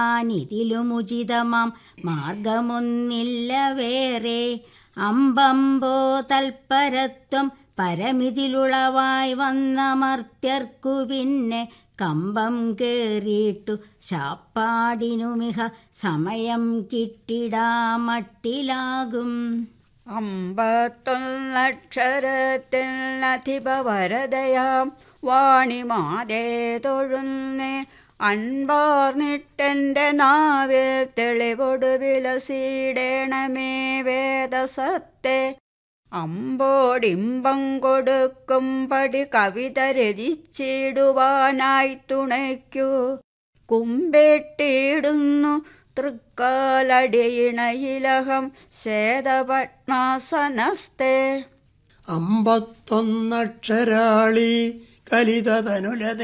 ഇതിലുമുചിതമാം മാർഗമൊന്നില്ല വേറെ അമ്പമ്പോ തൽപരത്വം പരമിതിലുളവായി വന്ന മർത്യർക്കു പിന്നെ കമ്പം കേറിയിട്ടു ശാപ്പാടിനുമിഹ സമയം കിട്ടിടാമട്ടിലാകും അമ്പത്തൊന്നക്ഷരത്തിൽ അധിപവരതയാം വാണിമാതേ തൊഴുന്നേ അൻപാർന്നിട്ടെൻ്റെ നാവിൽ തെളിവൊടു വിലസിടേണമേ വേദസത്തെ അമ്പോടിമ്പം കൊടുക്കും പടി കവിത രചിച്ചിടുവാനായി തുണയ്ക്കൂ കുമ്പിട്ടിടുന്നു തൃക്കാലടിയിണയിലഹം ശ്വേതപത്മാസനസ്തേ അമ്പത്തൊന്നക്ഷരാളി കലിതനുലത